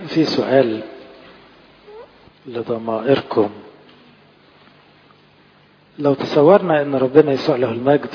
في سؤال لضمائركم لو تصورنا ان ربنا يسوع له المجد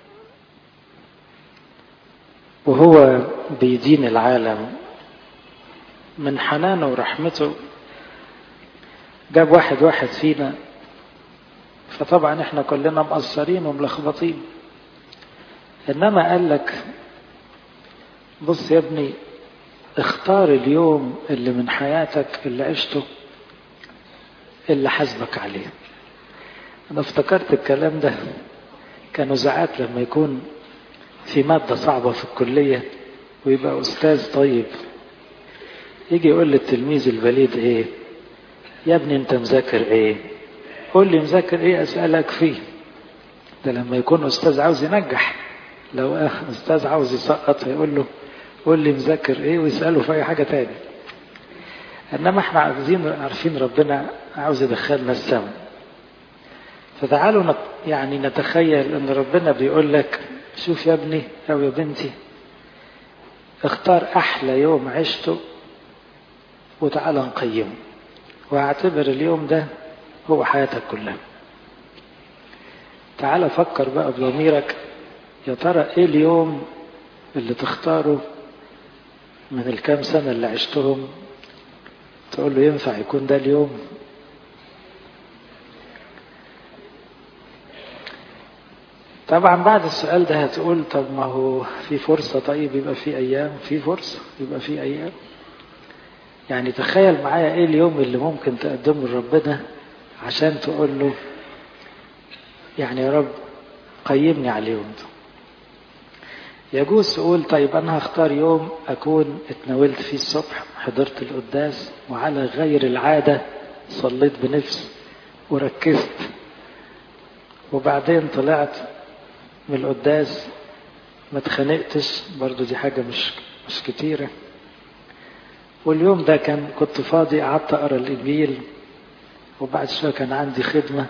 وهو بيدين العالم من حنانه ورحمته جاب واحد واحد فينا فطبعا احنا كلنا مقصرين وملخبطين انما قال لك بص يا ابني اختار اليوم اللي من حياتك اللي عشته اللي حاسبك عليه انا افتكرت الكلام ده كانوا ساعات لما يكون في مادة صعبة في الكلية ويبقى أستاذ طيب يجي يقول للتلميذ البليد إيه يا ابني أنت مذاكر إيه قول لي مذاكر إيه أسألك فيه ده لما يكون أستاذ عاوز ينجح لو أستاذ عاوز يسقط هيقول له قول لي مذاكر إيه ويسأله في أي حاجة تاني إنما إحنا عاوزين عارفين ربنا عاوز يدخلنا السماء فتعالوا نت يعني نتخيل ان ربنا بيقول لك شوف يا ابني او يا بنتي اختار احلى يوم عشته وتعال نقيمه واعتبر اليوم ده هو حياتك كلها تعال فكر بقى بضميرك يا ترى ايه اليوم اللي تختاره من الكام سنة اللي عشتهم تقول له ينفع يكون ده اليوم طبعا بعد السؤال ده هتقول طب ما هو في فرصة طيب يبقى في أيام في فرصة يبقى في أيام يعني تخيل معايا إيه اليوم اللي ممكن تقدمه لربنا عشان تقول له يعني يا رب قيمني على اليوم ده يجوز تقول طيب أنا هختار يوم أكون اتناولت فيه الصبح حضرت القداس وعلى غير العادة صليت بنفس وركزت وبعدين طلعت من القداس ما اتخانقتش برضو دي حاجة مش مش كتيرة واليوم ده كان كنت فاضي قعدت اقرا الانجيل وبعد شوية كان عندي خدمة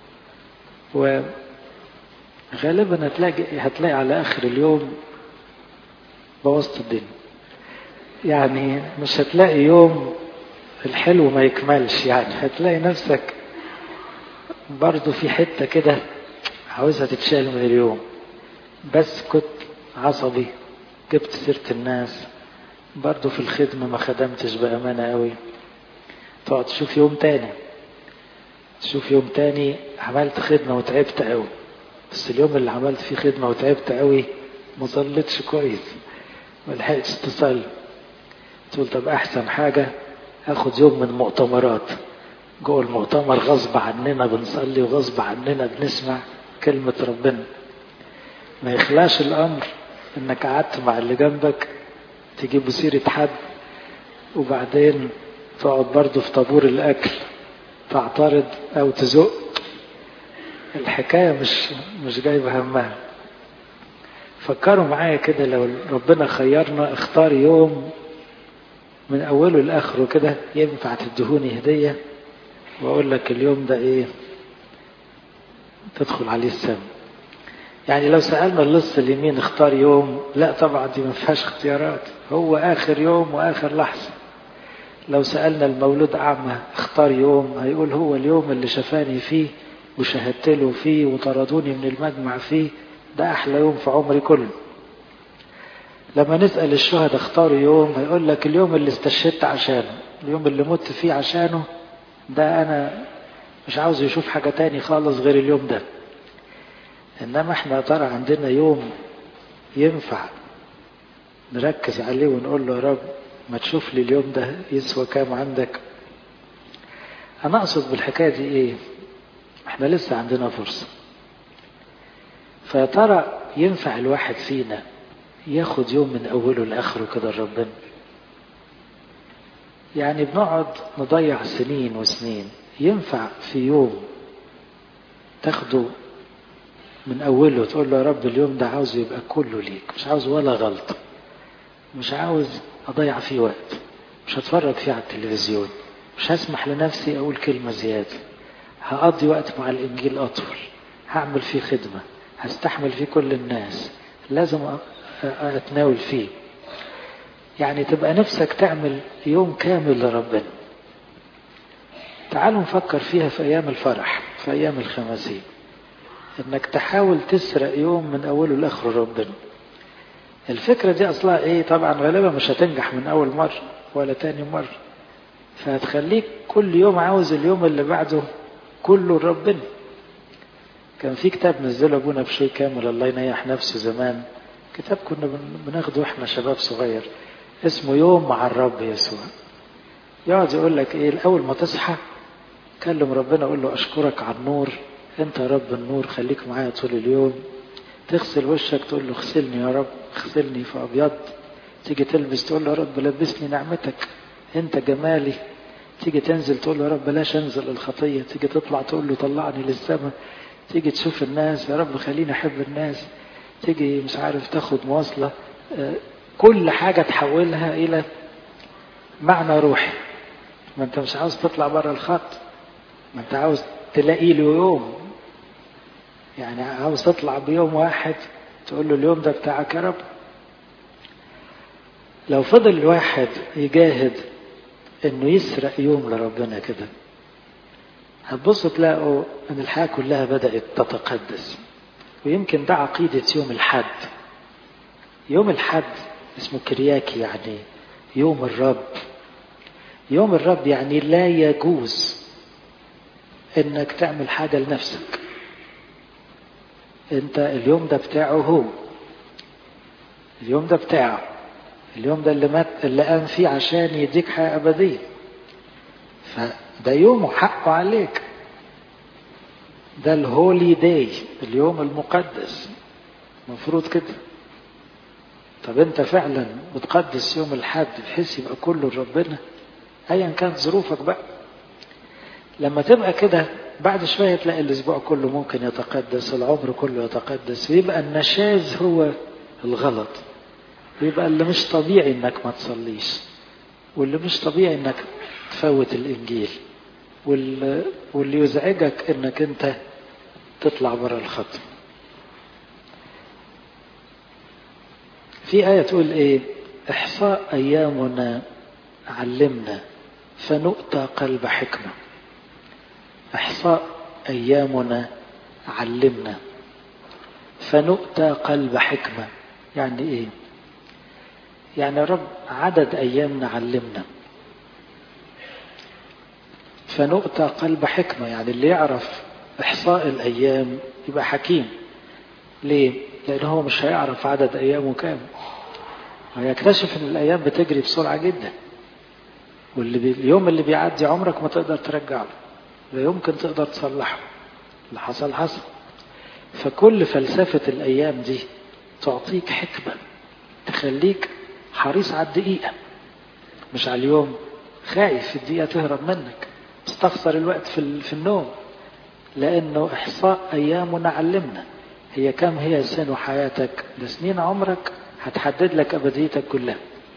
وغالبا هتلاقي هتلاقي على اخر اليوم بوظت الدنيا يعني مش هتلاقي يوم الحلو ما يكملش يعني هتلاقي نفسك برضو في حتة كده عاوزها تتشال من اليوم بس كنت عصبي جبت سيرة الناس برضو في الخدمة ما خدمتش بأمانة قوي تقعد تشوف يوم تاني تشوف يوم تاني عملت خدمة وتعبت قوي بس اليوم اللي عملت فيه خدمة وتعبت قوي ما صليتش كويس ما لحقتش تصلي تقول طب أحسن حاجة آخد يوم من مؤتمرات جوه المؤتمر غصب عننا بنصلي وغصب عننا بنسمع كلمة ربنا ما يخلاش الأمر إنك قعدت مع اللي جنبك تجيبوا سيرة حد وبعدين تقعد برضه في طابور الأكل تعترض أو تزق الحكاية مش مش جايبة همها فكروا معايا كده لو ربنا خيرنا اختار يوم من أوله لآخره كده ينفع تدهوني هدية وأقول لك اليوم ده إيه تدخل عليه السم يعني لو سألنا اللص اليمين اختار يوم لا طبعا دي ما فيهاش اختيارات هو آخر يوم وآخر لحظة لو سألنا المولود أعمى اختار يوم هيقول هو اليوم اللي شفاني فيه وشهدت له فيه وطردوني من المجمع فيه ده أحلى يوم في عمري كله لما نسأل الشهداء اختاروا يوم هيقول لك اليوم اللي استشهدت عشانه اليوم اللي مت فيه عشانه ده أنا مش عاوز يشوف حاجة تاني خالص غير اليوم ده إنما احنا ترى عندنا يوم ينفع نركز عليه ونقول له يا رب ما تشوف لي اليوم ده يسوى كام عندك أنا أقصد بالحكاية دي إيه احنا لسه عندنا فرصة فيا ترى ينفع الواحد فينا ياخد يوم من أوله لآخره كده لربنا يعني بنقعد نضيع سنين وسنين ينفع في يوم تاخده من أوله تقول له يا رب اليوم ده عاوزه يبقى كله ليك مش عاوز ولا غلطة مش عاوز أضيع فيه وقت مش هتفرج فيه على التلفزيون مش هسمح لنفسي أقول كلمة زيادة هقضي وقت مع الإنجيل أطول هعمل فيه خدمة هستحمل فيه كل الناس لازم أتناول فيه يعني تبقى نفسك تعمل يوم كامل لربنا تعالوا نفكر فيها في أيام الفرح في أيام الخماسين إنك تحاول تسرق يوم من أوله لآخره ربنا الفكرة دي أصلها إيه طبعا غالبا مش هتنجح من أول مرة ولا تاني مرة فهتخليك كل يوم عاوز اليوم اللي بعده كله لربنا كان في كتاب نزله ابونا بشوي كامل الله ينيح نفسه زمان كتاب كنا بناخده واحنا شباب صغير اسمه يوم مع الرب يسوع يقعد يقول لك ايه الاول ما تصحى كلم ربنا قول له اشكرك على النور انت يا رب النور خليك معايا طول اليوم تغسل وشك تقول له اغسلني يا رب اغسلني في ابيض تيجي تلبس تقول له يا رب لبسني نعمتك انت جمالي تيجي تنزل تقول له يا رب بلاش انزل الخطيه تيجي تطلع تقول له طلعني للسماء تيجي تشوف الناس يا رب خليني احب الناس تيجي مش عارف تاخد مواصله كل حاجه تحولها الى معنى روحي ما انت مش عاوز تطلع بره الخط ما انت عاوز تلاقي له يوم يعني عاوز تطلع بيوم واحد تقول له اليوم ده بتاعك يا رب لو فضل الواحد يجاهد انه يسرق يوم لربنا كده هتبصوا تلاقوا ان الحياه كلها بدات تتقدس ويمكن ده عقيده يوم الحد يوم الحد اسمه كرياكي يعني يوم الرب يوم الرب يعني لا يجوز انك تعمل حاجه لنفسك انت اليوم ده بتاعه هو اليوم ده بتاعه اليوم ده اللي مات اللي قام فيه عشان يديك حياه ابديه فده يوم حقه عليك ده الهولي داي اليوم المقدس المفروض كده طب انت فعلا بتقدس يوم الحد بحيث يبقى كله لربنا ايا كانت ظروفك بقى لما تبقى كده بعد شوية تلاقي الأسبوع كله ممكن يتقدس العمر كله يتقدس ويبقى النشاز هو الغلط ويبقى اللي مش طبيعي انك ما تصليش واللي مش طبيعي انك تفوت الانجيل واللي, واللي يزعجك انك انت تطلع بره الخط في آية تقول ايه احصاء ايامنا علمنا فنؤتى قلب حكمة احصاء ايامنا علمنا فنؤتى قلب حكمة يعني ايه يعني يا رب عدد ايامنا علمنا فنؤتى قلب حكمة يعني اللي يعرف إحصاء الأيام يبقى حكيم ليه؟ لأن هو مش هيعرف عدد أيامه كام هيكتشف إن الأيام بتجري بسرعة جدا واللي بي... اليوم اللي بيعدي عمرك ما تقدر ترجعه لا يمكن تقدر تصلحه اللي حصل حصل فكل فلسفة الأيام دي تعطيك حكمة تخليك حريص على الدقيقة مش على اليوم خايف الدقيقة تهرب منك تستخسر الوقت في في النوم لأنه إحصاء أيامنا علمنا هي كم هي سن حياتك لسنين عمرك هتحدد لك أبديتك كلها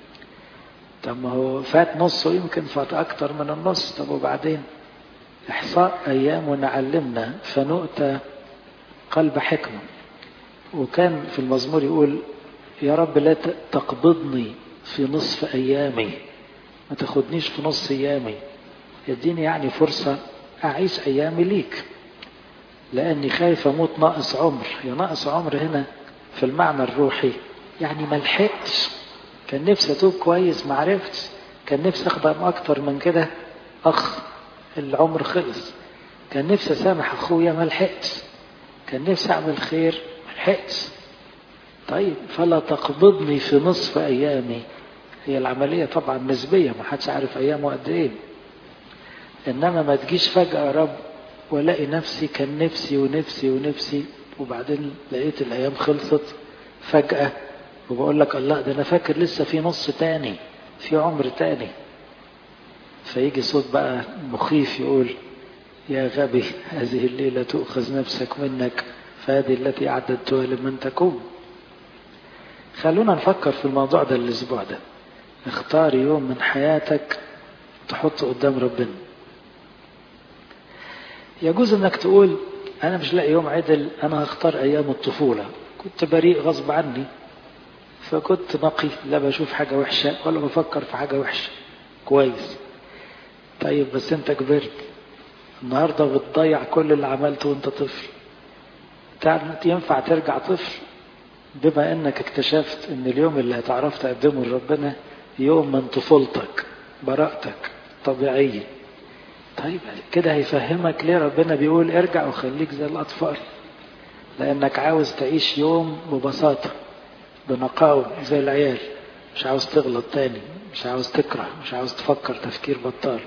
طب ما هو فات نص ويمكن فات أكتر من النص طب وبعدين إحصاء أيامنا علمنا فنؤتى قلب حكمة وكان في المزمور يقول يا رب لا تقبضني في نصف أيامي ما تاخدنيش في نص أيامي يديني يعني فرصة أعيش أيامي ليك لأني خايف أموت ناقص عمر يا ناقص عمر هنا في المعنى الروحي يعني ما لحقتش كان نفسي أتوب كويس ما عرفتش كان نفسي أخدم أكتر من كده أخ العمر خلص كان نفسي أسامح أخويا ما لحقتش كان نفسي أعمل خير ما لحقتش طيب فلا تقبضني في نصف أيامي هي العملية طبعا نسبية ما حدش عارف أيامه قد إيه إنما ما تجيش فجأة يا رب والاقي نفسي كان نفسي ونفسي ونفسي وبعدين لقيت الأيام خلصت فجأة وبقول لك الله ده أنا فاكر لسه في نص تاني في عمر تاني فيجي صوت بقى مخيف يقول يا غبي هذه الليلة تؤخذ نفسك منك فهذه التي أعددتها لمن تكون خلونا نفكر في الموضوع ده الأسبوع ده اختار يوم من حياتك تحطه قدام ربنا يجوز انك تقول انا مش لاقي يوم عدل انا هختار ايام الطفولة كنت بريء غصب عني فكنت نقي لا بشوف حاجة وحشة ولا بفكر في حاجة وحشة كويس طيب بس انت كبرت النهاردة بتضيع كل اللي عملته وانت طفل ينفع ترجع طفل بما انك اكتشفت ان اليوم اللي هتعرف تقدمه لربنا يوم من طفولتك براءتك طبيعية طيب كده هيفهمك ليه ربنا بيقول ارجع وخليك زي الأطفال لأنك عاوز تعيش يوم ببساطة بنقاوة زي العيال مش عاوز تغلط تاني مش عاوز تكره مش عاوز تفكر تفكير بطال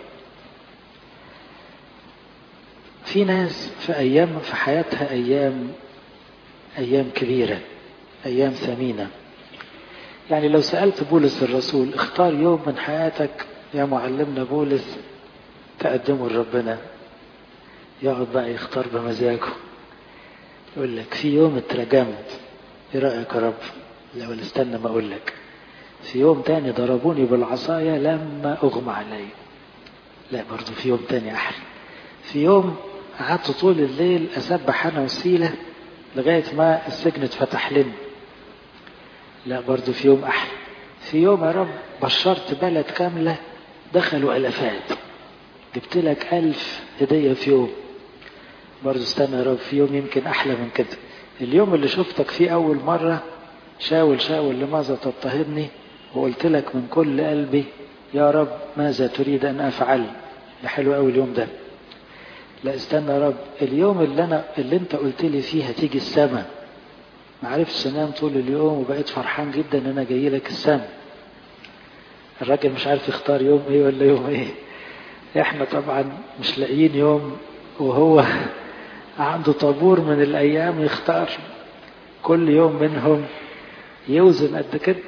في ناس في أيام في حياتها أيام أيام كبيرة أيام ثمينة يعني لو سألت بولس الرسول اختار يوم من حياتك يا معلمنا بولس تقدمه لربنا يقعد بقى يختار بمزاجه يقول لك في يوم اترجمت ايه رأيك يا رب لو استنى ما اقول لك في يوم تاني ضربوني بالعصاية لما اغمى علي لا برضو في يوم تاني احلى في يوم قعدت طول الليل اسبح انا وسيلة لغاية ما السجن اتفتح لنا لا برضو في يوم احلى في يوم يا رب بشرت بلد كاملة دخلوا الافات جبت لك ألف هدية في يوم برضو استنى يا رب في يوم يمكن أحلى من كده اليوم اللي شفتك فيه أول مرة شاول شاول لماذا تضطهدني وقلت لك من كل قلبي يا رب ماذا تريد أن أفعل ده حلو أوي اليوم ده لا استنى يا رب اليوم اللي أنا اللي أنت قلت لي فيه هتيجي السماء ما عرفتش انام طول اليوم وبقيت فرحان جدا ان انا جاي لك السماء الراجل مش عارف يختار يوم ايه ولا يوم ايه احنا طبعا مش لاقيين يوم وهو عنده طابور من الايام يختار كل يوم منهم يوزن قد كده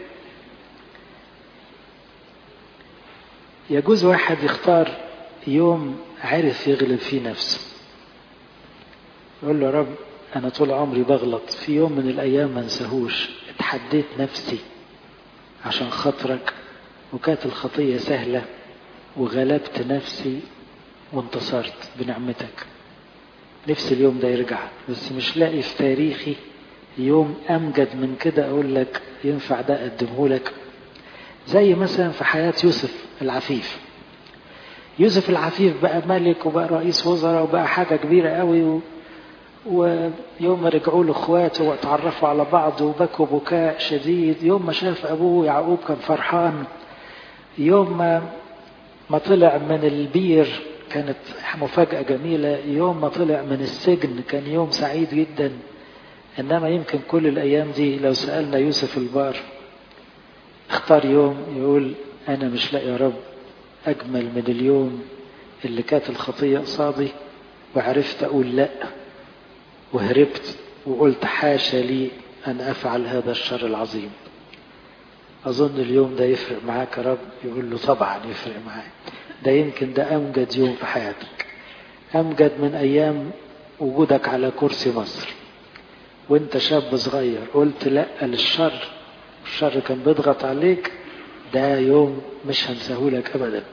يجوز واحد يختار يوم عرف يغلب فيه نفسه يقول له يا رب انا طول عمري بغلط في يوم من الايام ما انساهوش اتحديت نفسي عشان خاطرك وكانت الخطيه سهله وغلبت نفسي وانتصرت بنعمتك نفسي اليوم ده يرجع بس مش لاقي في تاريخي يوم امجد من كده اقول لك ينفع ده اقدمه لك زي مثلا في حياة يوسف العفيف يوسف العفيف بقى ملك وبقى رئيس وزراء وبقى حاجة كبيرة قوي و... ويوم ما رجعوا له اخواته واتعرفوا على بعض وبكوا بكاء شديد يوم ما شاف ابوه يعقوب كان فرحان يوم ما ما طلع من البير كانت مفاجأة جميلة يوم ما طلع من السجن كان يوم سعيد جدا إنما يمكن كل الأيام دي لو سألنا يوسف البار اختار يوم يقول أنا مش لاقي يا رب أجمل من اليوم اللي كانت الخطية قصادي وعرفت أقول لأ وهربت وقلت حاشا لي أن أفعل هذا الشر العظيم أظن اليوم ده يفرق معاك يا رب يقول له طبعا يفرق معاك ده يمكن ده أمجد يوم في حياتك أمجد من أيام وجودك على كرسي مصر وانت شاب صغير قلت لا للشر الشر كان بيضغط عليك ده يوم مش هنساهولك أبدا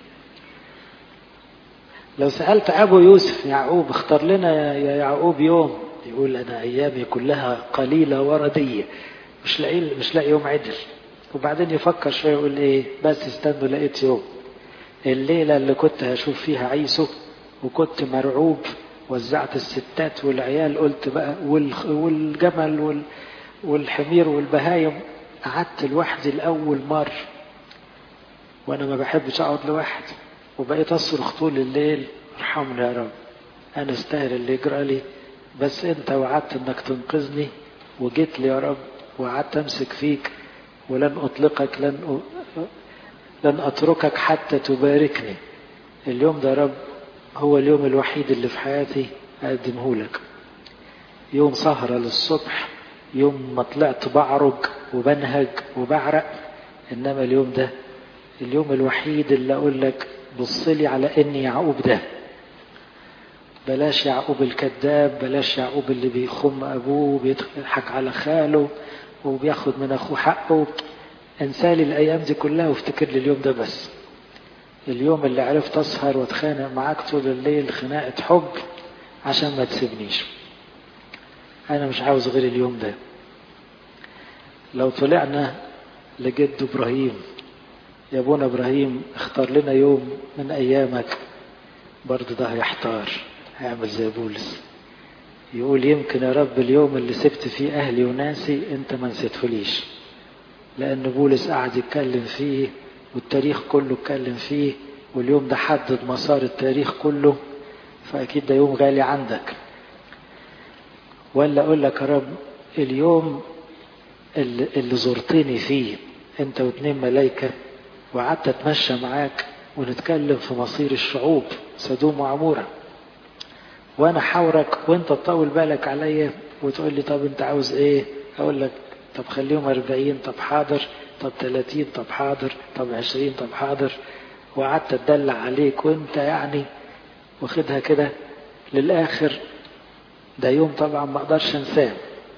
لو سألت أبو يوسف يعقوب اختار لنا يا يعقوب يوم يقول أنا أيامي كلها قليلة وردية مش لاقي مش لاقي يوم عدل وبعدين يفكر شوية يقول إيه بس استنوا لقيت يوم الليلة اللي كنت هشوف فيها عيسو وكنت مرعوب وزعت الستات والعيال قلت بقى والجمل وال والحمير والبهايم قعدت لوحدي الأول مرة وأنا ما بحبش أقعد لوحدي وبقيت أصرخ طول الليل ارحمني يا رب أنا استاهل اللي يجرى لي بس أنت وعدت إنك تنقذني وجيت لي يا رب وقعدت أمسك فيك ولن أطلقك لن أ... لن أتركك حتى تباركني اليوم ده يا رب هو اليوم الوحيد اللي في حياتي أقدمه لك يوم سهرة للصبح يوم ما طلعت بعرج وبنهج وبعرق إنما اليوم ده اليوم الوحيد اللي أقول لك بصلي على إني يعقوب ده بلاش يعقوب الكذاب بلاش يعقوب اللي بيخم أبوه بيضحك على خاله وبياخد من أخوه حقه انسالي الأيام دي كلها وافتكر لي اليوم ده بس اليوم اللي عرفت أسهر واتخانق معاك طول الليل خناقة حب عشان ما تسيبنيش أنا مش عاوز غير اليوم ده لو طلعنا لجد ابراهيم يا ابونا ابراهيم اختار لنا يوم من ايامك برضه ده هيحتار هيعمل زي بولس يقول يمكن يا رب اليوم اللي سبت فيه اهلي وناسي انت ما نسيتهوليش لان بولس قعد يتكلم فيه والتاريخ كله اتكلم فيه واليوم ده حدد مسار التاريخ كله فاكيد ده يوم غالي عندك ولا اقول لك يا رب اليوم اللي, اللي زرتني فيه انت واتنين ملايكة وقعدت اتمشى معاك ونتكلم في مصير الشعوب سدوم وعمورة وانا حاورك وانت تطول بالك عليا وتقول لي طب انت عاوز ايه اقول لك طب خليهم أربعين طب حاضر طب تلاتين طب حاضر طب عشرين طب حاضر وقعدت اتدلع عليك وانت يعني واخدها كده للآخر ده يوم طبعا ما اقدرش انساه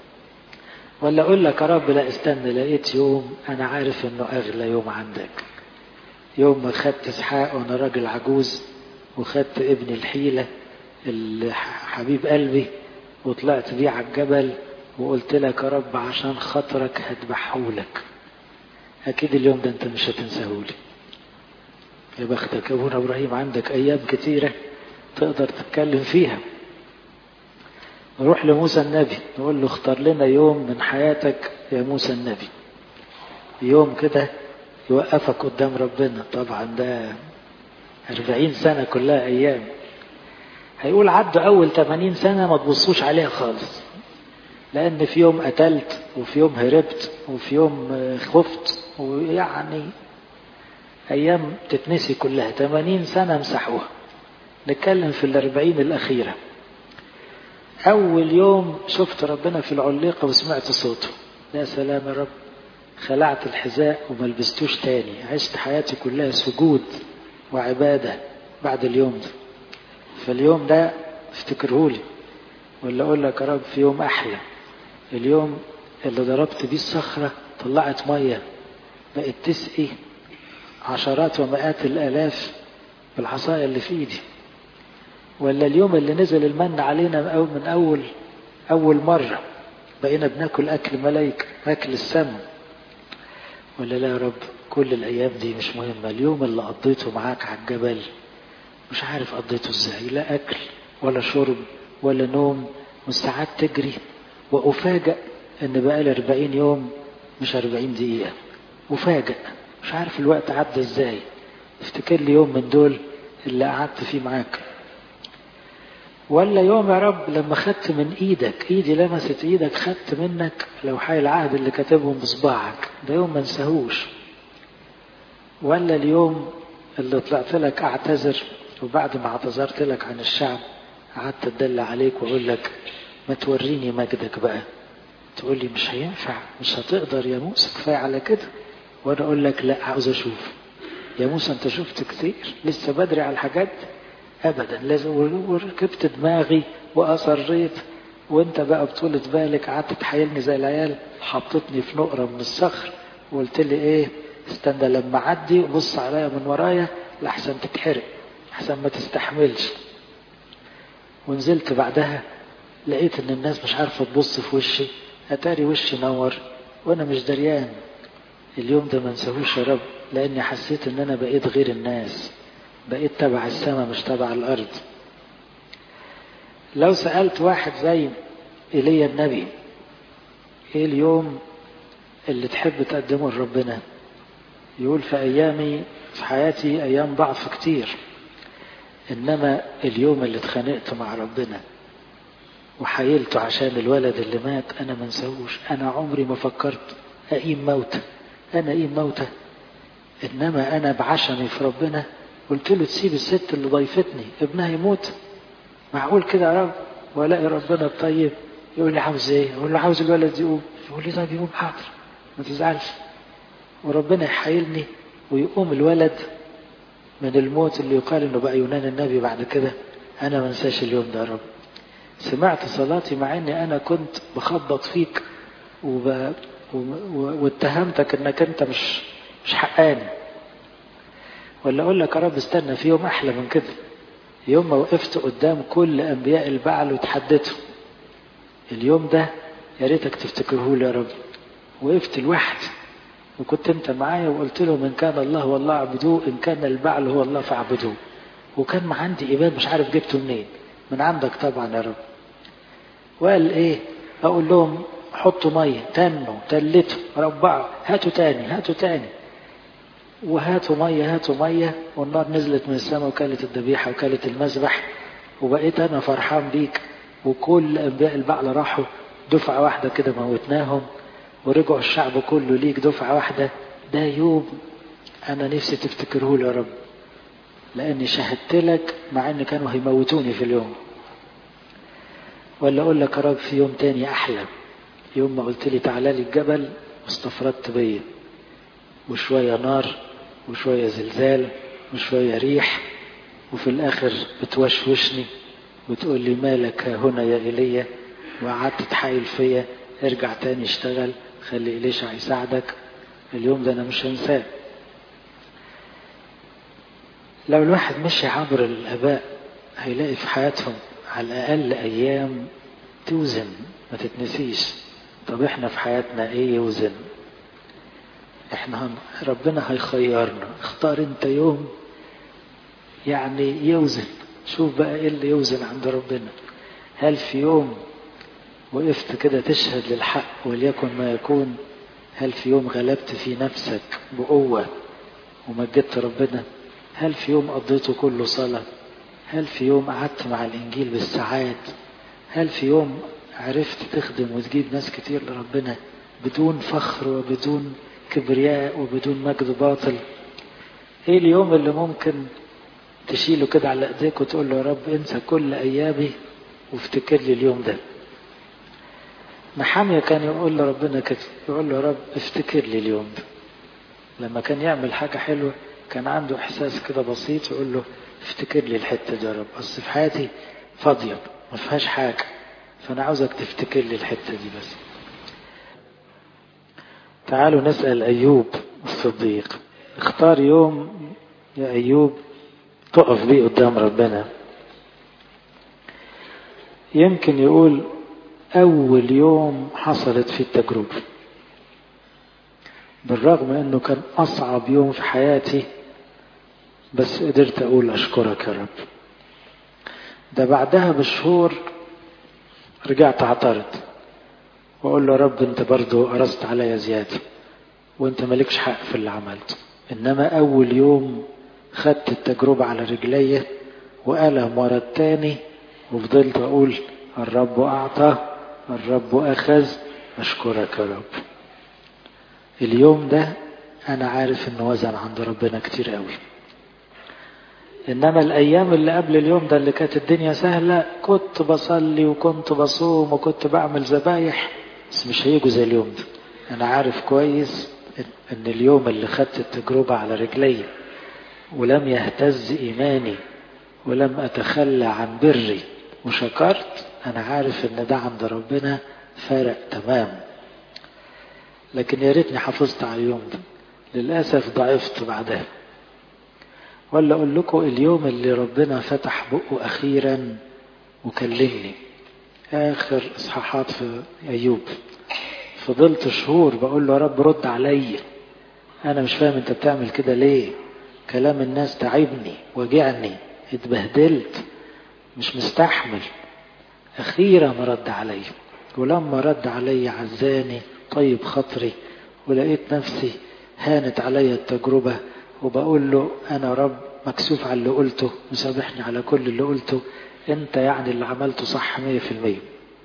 ولا اقول لك يا رب لا استنى لقيت يوم انا عارف انه اغلى يوم عندك يوم ما خدت اسحاق وانا راجل عجوز وخدت ابن الحيله اللي حبيب قلبي وطلعت بيه على الجبل وقلت لك يا رب عشان خاطرك هذبحهولك اكيد اليوم ده انت مش هتنساهولي يا بختك يا ابونا ابراهيم عندك ايام كتيره تقدر تتكلم فيها نروح لموسى النبي نقول له اختار لنا يوم من حياتك يا موسى النبي يوم كده يوقفك قدام ربنا طبعا ده أربعين سنة كلها أيام هيقول عدوا أول تمانين سنة ما تبصوش عليها خالص لأن في يوم قتلت وفي يوم هربت وفي يوم خفت ويعني أيام تتنسي كلها تمانين سنة امسحوها نتكلم في الأربعين الأخيرة أول يوم شفت ربنا في العليقة وسمعت صوته يا سلام يا رب خلعت الحذاء وما لبستوش تاني عشت حياتي كلها سجود وعبادة بعد اليوم ده فاليوم ده افتكرهولي ولا أقول لك يا رب في يوم أحلى اليوم اللي ضربت بيه الصخرة طلعت مية بقت تسقي عشرات ومئات الآلاف بالعصاية اللي في إيدي ولا اليوم اللي نزل المن علينا من أول أول مرة بقينا بناكل أكل ملايكة أكل السم ولا لا يا رب كل الأيام دي مش مهمة اليوم اللي قضيته معاك على الجبل مش عارف قضيته ازاي لا أكل ولا شرب ولا نوم والساعات تجري وأفاجأ إن بقالي 40 يوم مش 40 دقيقة أفاجأ مش عارف الوقت عدى ازاي افتكر لي يوم من دول اللي قعدت فيه معاك ولا يوم يا رب لما خدت من ايدك ايدي لمست ايدك خدت منك لوحي العهد اللي كاتبهم بصباعك ده يوم ما انساهوش ولا اليوم اللي طلعت لك اعتذر وبعد ما اعتذرت لك عن الشعب قعدت اتدلع عليك واقول لك ما توريني مجدك بقى تقول لي مش هينفع مش هتقدر يا موسى كفايه على كده وانا اقول لك لا عاوز اشوف يا موسى انت شفت كتير لسه بدري على الحاجات ابدا لازم وركبت دماغي واصريت وانت بقى بطولة بالك قعدت تحايلني زي العيال حطتني في نقرة من الصخر وقلت لي ايه استنى لما اعدي وبص عليا من ورايا لحسن تتحرق لحسن ما تستحملش ونزلت بعدها لقيت ان الناس مش عارفة تبص في وشي اتاري وشي نور وانا مش دريان اليوم ده ما انساهوش يا رب لاني حسيت ان انا بقيت غير الناس بقيت تبع السماء مش تبع الارض لو سألت واحد زي ايليا النبي ايه اليوم اللي تحب تقدمه لربنا يقول في ايامي في حياتي ايام ضعف كتير انما اليوم اللي اتخانقت مع ربنا وحايلته عشان الولد اللي مات انا ما انساهوش انا عمري ما فكرت اقيم موتى انا اقيم موتى انما انا بعشمي في ربنا قلت له تسيب الست اللي ضيفتني ابنها يموت معقول كده يا رب والاقي ربنا الطيب يقول لي عاوز ايه اقول له عاوز الولد يقوم يقول لي طيب يقوم حاضر ما تزعلش وربنا يحايلني ويقوم الولد من الموت اللي يقال انه بقى يونان النبي بعد كده انا ما انساش اليوم ده يا رب سمعت صلاتي مع اني انا كنت بخبط فيك وب... و... واتهمتك انك انت مش مش حقاني ولا اقول لك يا رب استنى في يوم احلى من كده يوم ما وقفت قدام كل انبياء البعل وتحديتهم اليوم ده يا ريتك تفتكره لي يا رب وقفت لوحدي وكنت انت معايا وقلت لهم ان كان الله والله اعبدوه ان كان البعل هو الله فاعبدوه وكان ما عندي ايمان مش عارف جبته منين من عندك طبعا يا رب وقال ايه اقول لهم حطوا ميه تنوا تلتوا ربعوا هاتوا تاني هاتوا تاني وهاتوا ميه هاتوا ميه والنار نزلت من السماء وكلت الذبيحه وكلت المذبح وبقيت انا فرحان بيك وكل انبياء البعل راحوا دفعه واحده كده موتناهم ورجعوا الشعب كله ليك دفعه واحده ده يوم انا نفسي تفتكره لي يا رب لاني شهدت لك مع ان كانوا هيموتوني في اليوم ولا اقول لك يا رب في يوم تاني احلى يوم ما قلت لي تعالى لي الجبل واستفردت بيا وشويه نار وشويه زلزال وشويه ريح وفي الاخر بتوشوشني وتقول لي مالك هنا يا ايليا وقعدت تحايل فيا ارجع تاني اشتغل خلي إليشع يساعدك اليوم ده انا مش هنساه لو الواحد مشي عبر الاباء هيلاقي في حياتهم على الاقل ايام توزن ما تتنسيش طب احنا في حياتنا ايه يوزن احنا هم ربنا هيخيرنا اختار انت يوم يعني يوزن شوف بقى ايه اللي يوزن عند ربنا هل في يوم وقفت كده تشهد للحق وليكن ما يكون هل في يوم غلبت في نفسك بقوة ومجدت ربنا هل في يوم قضيته كله صلاة هل في يوم قعدت مع الإنجيل بالساعات هل في يوم عرفت تخدم وتجيب ناس كتير لربنا بدون فخر وبدون كبرياء وبدون مجد باطل ايه اليوم اللي ممكن تشيله كده على ايديك وتقول له يا رب انسى كل ايامي وافتكر لي اليوم ده محامية كان يقول لربنا كده يقول له يا رب افتكر لي اليوم ده لما كان يعمل حاجة حلوة كان عنده إحساس كده بسيط يقول له افتكر لي الحتة دي يا رب أصل في حياتي فاضية ما فيهاش حاجة فأنا عاوزك تفتكر لي الحتة دي بس تعالوا نسأل أيوب الصديق اختار يوم يا أيوب تقف بيه قدام ربنا يمكن يقول أول يوم حصلت فيه التجربة بالرغم أنه كان أصعب يوم في حياتي بس قدرت أقول أشكرك يا رب ده بعدها بشهور رجعت اعترض وأقول له يا رب أنت برضو قرصت عليا زيادة وأنت مالكش حق في اللي عملته إنما أول يوم خدت التجربة على رجلي وقلم ورا التاني وفضلت أقول الرب أعطى الرب أخذ أشكرك يا رب اليوم ده أنا عارف إنه وزن عند ربنا كتير قوي إنما الأيام اللي قبل اليوم ده اللي كانت الدنيا سهلة كنت بصلي وكنت بصوم وكنت بعمل ذبايح بس مش هيجوا زي اليوم ده أنا عارف كويس إن اليوم اللي خدت التجربة على رجلي ولم يهتز إيماني ولم أتخلى عن بري وشكرت أنا عارف إن ده عند ربنا فارق تمام لكن يا ريتني حافظت على اليوم ده للأسف ضعفت بعدها ولا أقول لكم اليوم اللي ربنا فتح بقه أخيرا وكلمني آخر إصحاحات في أيوب فضلت شهور بقول له يا رب رد عليا أنا مش فاهم أنت بتعمل كده ليه كلام الناس تعبني وجعني اتبهدلت مش مستحمل أخيرا رد علي ولما رد علي عزاني طيب خاطري ولقيت نفسي هانت علي التجربة وبقول له أنا رب مكسوف على اللي قلته مسامحني على كل اللي قلته أنت يعني اللي عملته صح مية في المية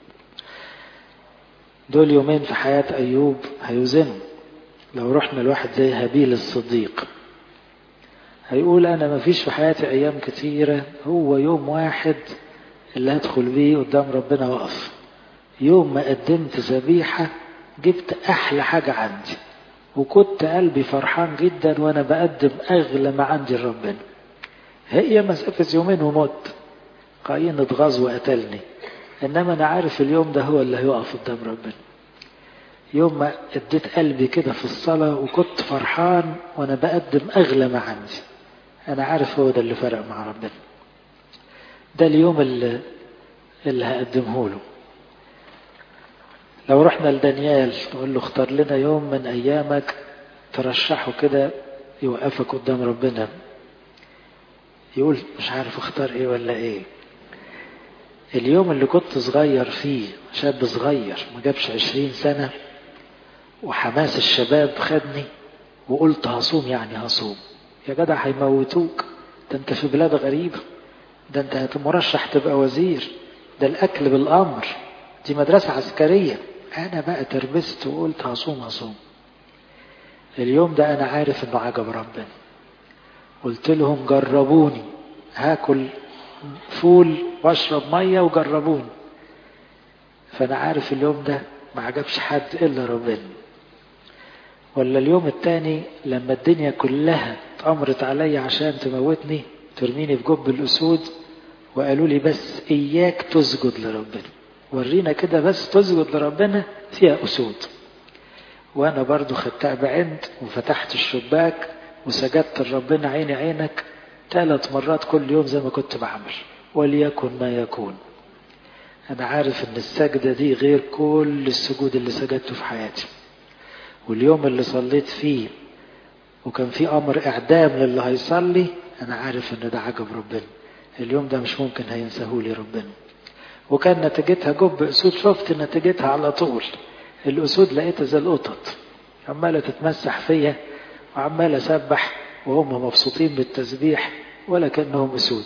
دول يومين في حياة أيوب هيوزنوا لو رحنا لواحد زي هابيل الصديق هيقول أنا مفيش في حياتي أيام كتيرة هو يوم واحد اللي هدخل بيه قدام ربنا وقف يوم ما قدمت ذبيحة جبت أحلى حاجة عندي وكنت قلبي فرحان جدا وأنا بقدم أغلى ما عندي لربنا هي مسافة يومين ومت قايين اتغاظ وقتلني إنما أنا عارف اليوم ده هو اللي هيقف قدام ربنا يوم ما اديت قلبي كده في الصلاة وكنت فرحان وأنا بقدم أغلى ما عندي أنا عارف هو ده اللي فرق مع ربنا ده اليوم اللي, اللي هقدمه له لو رحنا لدانيال نقول له اختار لنا يوم من ايامك ترشحه كده يوقفك قدام ربنا يقول مش عارف اختار ايه ولا ايه اليوم اللي كنت صغير فيه شاب صغير ما جابش عشرين سنة وحماس الشباب خدني وقلت هصوم يعني هصوم يا جدع هيموتوك ده انت في بلاد غريبة ده انت مرشح تبقى وزير ده الاكل بالامر دي مدرسة عسكرية انا بقى تربست وقلت هصوم هصوم اليوم ده انا عارف انه عجب ربنا قلت لهم جربوني هاكل فول واشرب ميه وجربوني فانا عارف اليوم ده ما عجبش حد الا ربنا ولا اليوم التاني لما الدنيا كلها اتأمرت عليا عشان تموتني ترميني في جب الأسود وقالوا لي بس إياك تسجد لربنا ورينا كده بس تسجد لربنا فيها أسود وأنا برضو خدتها بعند وفتحت الشباك وسجدت لربنا عيني عينك ثلاث مرات كل يوم زي ما كنت بعمل وليكن ما يكون أنا عارف إن السجدة دي غير كل السجود اللي سجدته في حياتي واليوم اللي صليت فيه وكان في أمر إعدام للي هيصلي أنا عارف إن ده عجب ربنا اليوم ده مش ممكن هينساهولي ربنا وكان نتيجتها جب أسود شفت نتيجتها على طول الأسود لقيتها زي القطط عمالة تتمسح فيا وعمال أسبح وهم مبسوطين بالتسبيح ولا كأنهم أسود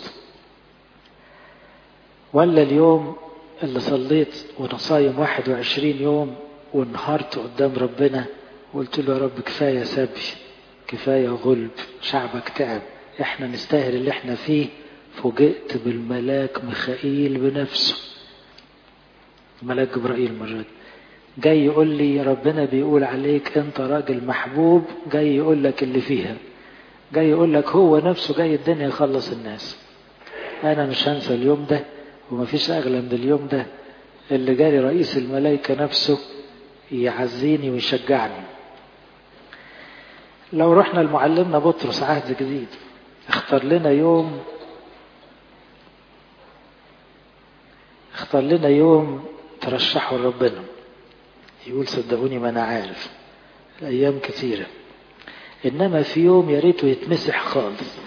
ولا اليوم اللي صليت وانا صايم 21 يوم وانهارت قدام ربنا وقلت له يا رب كفايه سبي كفايه غلب شعبك تعب احنا نستاهل اللي احنا فيه فوجئت بالملاك ميخائيل بنفسه الملاك جبرائيل مرات جاي يقول لي ربنا بيقول عليك انت راجل محبوب جاي يقول لك اللي فيها جاي يقول لك هو نفسه جاي الدنيا يخلص الناس انا مش هنسى اليوم ده ومفيش اغلى من اليوم ده اللي جالي رئيس الملائكة نفسه يعزيني ويشجعني لو رحنا لمعلمنا بطرس عهد جديد اختار لنا يوم اختار لنا يوم ترشحه لربنا يقول صدقوني ما انا عارف الايام كثيره انما في يوم يا ريته يتمسح خالص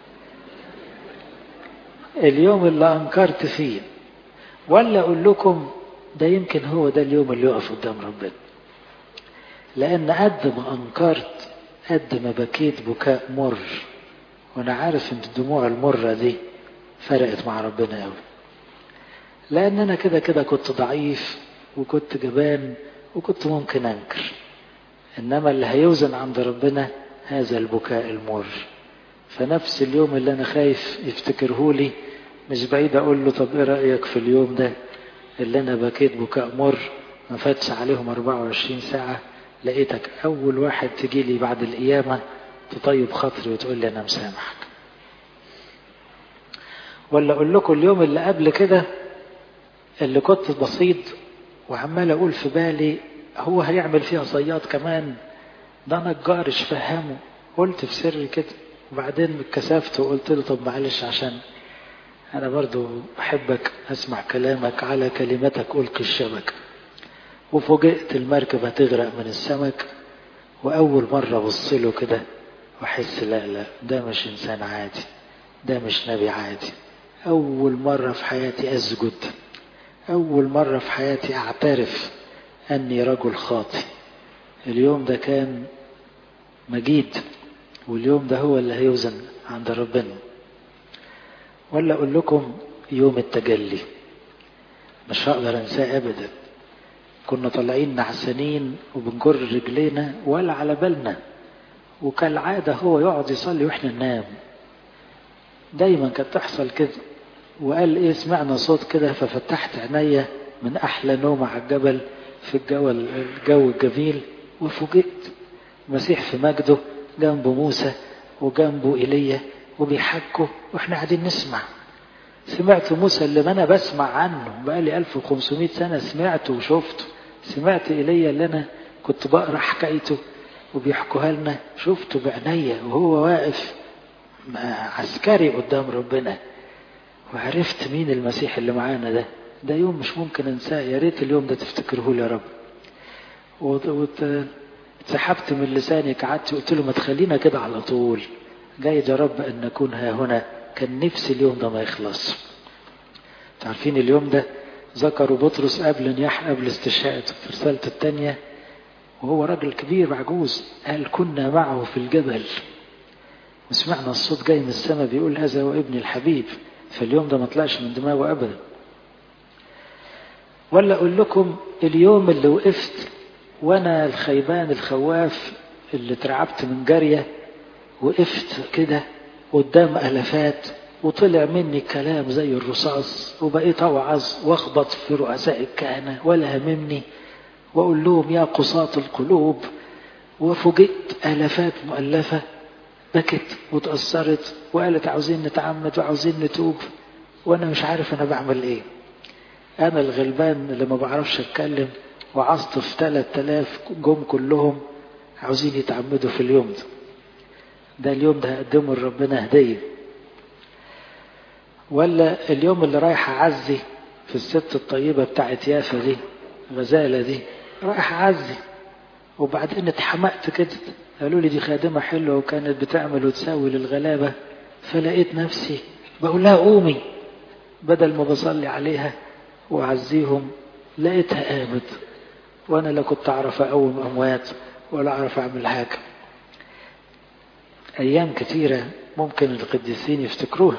اليوم اللي انكرت فيه ولا اقول لكم ده يمكن هو ده اليوم اللي يقف قدام ربنا لان قد ما انكرت قد ما بكيت بكاء مر وانا عارف ان الدموع المره دي فرقت مع ربنا قوي لان انا كده كده كنت ضعيف وكنت جبان وكنت ممكن انكر انما اللي هيوزن عند ربنا هذا البكاء المر فنفس اليوم اللي انا خايف يفتكره لي مش بعيد اقول له طب ايه رايك في اليوم ده اللي انا بكيت بكاء مر ما فاتش عليهم 24 ساعه لقيتك اول واحد تجي لي بعد القيامه تطيب خاطري وتقول لي انا مسامحك ولا اقول لكم اليوم اللي قبل كده اللي كنت بسيط وعمال اقول في بالي هو هيعمل فيها صياد كمان ده نجارش فهمه قلت في سري كده وبعدين اتكسفت وقلت له طب معلش عشان انا برضو بحبك اسمع كلامك على كلمتك القي الشبكه وفوجئت المركب هتغرق من السمك واول مره ابص له كده واحس لا لا ده مش انسان عادي ده مش نبي عادي اول مره في حياتي اسجد اول مره في حياتي اعترف اني رجل خاطي اليوم ده كان مجيد واليوم ده هو اللي هيوزن عند ربنا ولا اقول لكم يوم التجلي مش هقدر انساه ابدا كنا طالعين نعسانين وبنجر رجلينا ولا على بالنا وكالعادة هو يقعد يصلي واحنا ننام دايما كانت تحصل كده وقال ايه سمعنا صوت كده ففتحت عينيا من احلى نوم على الجبل في الجو الجو الجميل وفوجئت المسيح في مجده جنبه موسى وجنبه ايليا وبيحكوا واحنا قاعدين نسمع سمعت موسى اللي انا بسمع عنه بقالي 1500 سنه سمعته وشفته سمعت ايليا اللي انا كنت بقرا حكايته وبيحكوها لنا شفته بعينيا وهو واقف عسكري قدام ربنا وعرفت مين المسيح اللي معانا ده ده يوم مش ممكن انساه يا ريت اليوم ده تفتكره لي يا رب واتسحبت من لساني قعدت قلت له ما تخلينا كده على طول جاي يا رب أن نكون ها هنا كان نفسي اليوم ده ما يخلص عارفين اليوم ده ذكروا بطرس قبل نياح قبل استشهاد في رسالة التانية وهو راجل كبير عجوز قال كنا معه في الجبل وسمعنا الصوت جاي من السماء بيقول هذا هو ابني الحبيب فاليوم ده ما طلعش من دماغه ابدا ولا اقول لكم اليوم اللي وقفت وانا الخيبان الخواف اللي اترعبت من جاريه وقفت كده قدام الافات وطلع مني كلام زي الرصاص وبقيت اوعظ واخبط في رؤساء الكهنه ولا هممني واقول لهم يا قصاة القلوب وفوجئت الافات مؤلفه بكت وتأثرت وقالت عاوزين نتعمد وعاوزين نتوب وانا مش عارف انا بعمل ايه انا الغلبان اللي ما بعرفش اتكلم وعظت في 3000 جم كلهم عاوزين يتعمدوا في اليوم ده ده اليوم ده هقدمه لربنا هدية ولا اليوم اللي رايح أعزي في الست الطيبة بتاعت يافا دي غزالة دي رايح أعزي وبعدين اتحمقت كده قالوا لي دي خادمة حلوة وكانت بتعمل وتساوي للغلابة فلقيت نفسي بقول لها قومي بدل ما بصلي عليها وأعزيهم لقيتها قامت وأنا لا كنت أعرف أقوم أموات ولا أعرف أعمل حاجة أيام كثيرة ممكن القديسين يفتكروها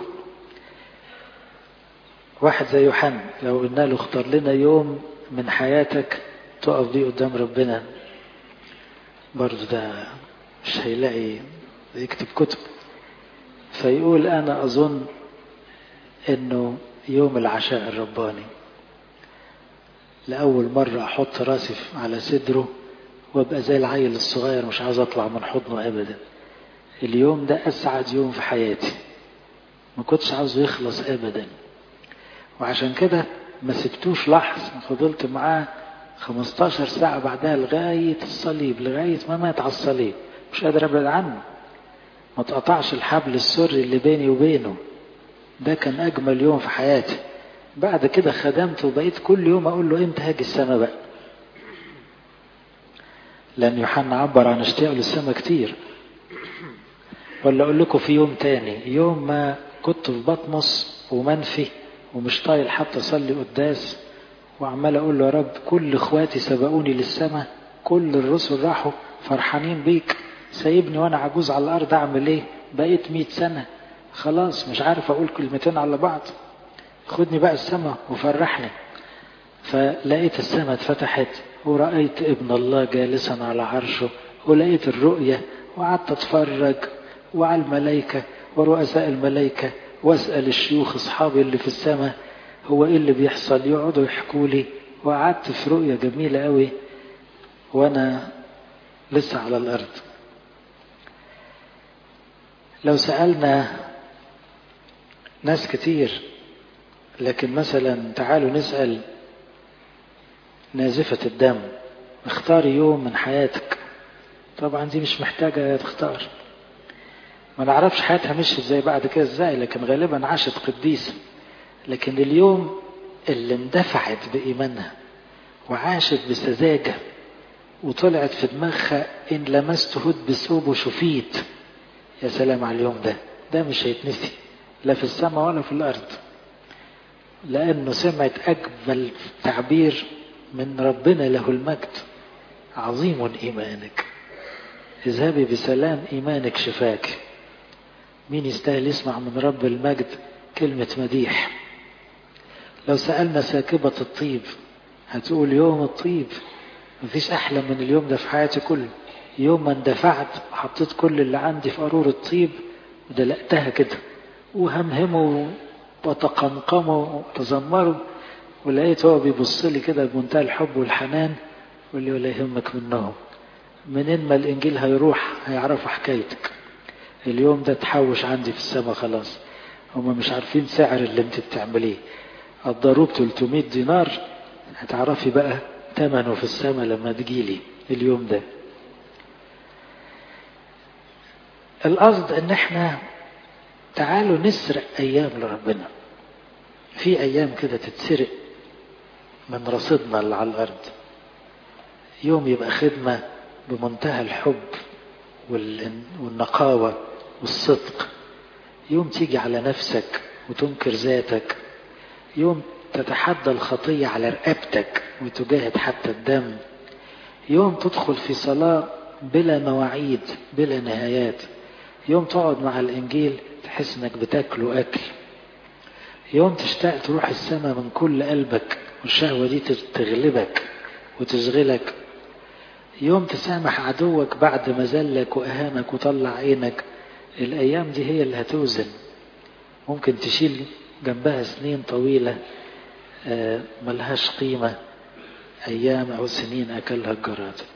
واحد زي يوحنا لو قلنا له اختار لنا يوم من حياتك تقف بيه قدام ربنا برضه ده مش هيلاقي يكتب كتب فيقول أنا أظن إنه يوم العشاء الرباني لأول مرة أحط راسي على صدره وأبقى زي العيل الصغير مش عاوز أطلع من حضنه أبدا اليوم ده أسعد يوم في حياتي ما كنتش عاوزه يخلص أبدا وعشان كده ما سبتوش لحظة فضلت معاه 15 ساعة بعدها لغاية الصليب لغاية ما مات على الصليب مش قادر أبعد عنه ما تقطعش الحبل السري اللي بيني وبينه ده كان أجمل يوم في حياتي بعد كده خدمت وبقيت كل يوم أقول له إمتى هاجي السما بقى لأن يوحنا عبر عن اشتياقه للسما كتير ولا أقول لكم في يوم تاني يوم ما كنت في بطمس ومنفي ومش طايل حتى أصلي قداس وعمال أقول له يا رب كل إخواتي سبقوني للسما كل الرسل راحوا فرحانين بيك سايبني وأنا عجوز على الأرض أعمل إيه بقيت مئة سنة خلاص مش عارف أقول كلمتين على بعض خدني بقى السما وفرحني فلقيت السما اتفتحت ورأيت ابن الله جالسا على عرشه ولقيت الرؤية وقعدت اتفرج وعلى الملائكة ورؤساء الملائكة واسأل الشيوخ اصحابي اللي في السماء هو ايه اللي بيحصل يقعدوا يحكوا لي وقعدت في رؤية جميلة قوي وانا لسه على الارض لو سألنا ناس كتير لكن مثلا تعالوا نسأل نازفة الدم اختاري يوم من حياتك طبعا دي مش محتاجة تختار ما نعرفش حياتها مشيت ازاي بعد كده ازاي لكن غالبا عاشت قديسة لكن اليوم اللي اندفعت بإيمانها وعاشت بسذاجة وطلعت في دماغها إن لمست هد بثوبه شفيت يا سلام على اليوم ده ده مش هيتنسي لا في السماء ولا في الأرض لأنه سمعت أجمل تعبير من ربنا له المجد عظيم إيمانك اذهبي بسلام إيمانك شفاك مين يستاهل يسمع من رب المجد كلمة مديح لو سألنا ساكبة الطيب هتقول يوم الطيب مفيش أحلى من اليوم ده في حياتي كله يوم ما اندفعت وحطيت كل اللي عندي في قارورة الطيب ودلقتها كده وهمهموا وتقمقموا وتذمروا ولقيت هو بيبص لي كده بمنتهى الحب والحنان واللي ولا يهمك منهم منين ما الانجيل هيروح هيعرفوا حكايتك اليوم ده تحوش عندي في السماء خلاص هما مش عارفين سعر اللي انت بتعمليه قدروه ب 300 دينار هتعرفي بقى ثمنه في السماء لما تجيلي اليوم ده القصد ان احنا تعالوا نسرق ايام لربنا في ايام كده تتسرق من رصيدنا اللي على الارض يوم يبقى خدمة بمنتهى الحب والنقاوة والصدق يوم تيجي على نفسك وتنكر ذاتك يوم تتحدى الخطية على رقبتك وتجاهد حتى الدم يوم تدخل في صلاة بلا مواعيد بلا نهايات يوم تقعد مع الإنجيل تحس إنك بتاكله أكل يوم تشتاق تروح السماء من كل قلبك والشهوة دي تغلبك وتشغلك يوم تسامح عدوك بعد ما زلك وأهانك وطلع عينك الأيام دي هي اللي هتوزن ممكن تشيل جنبها سنين طويلة ملهاش قيمة أيام أو سنين أكلها الجراد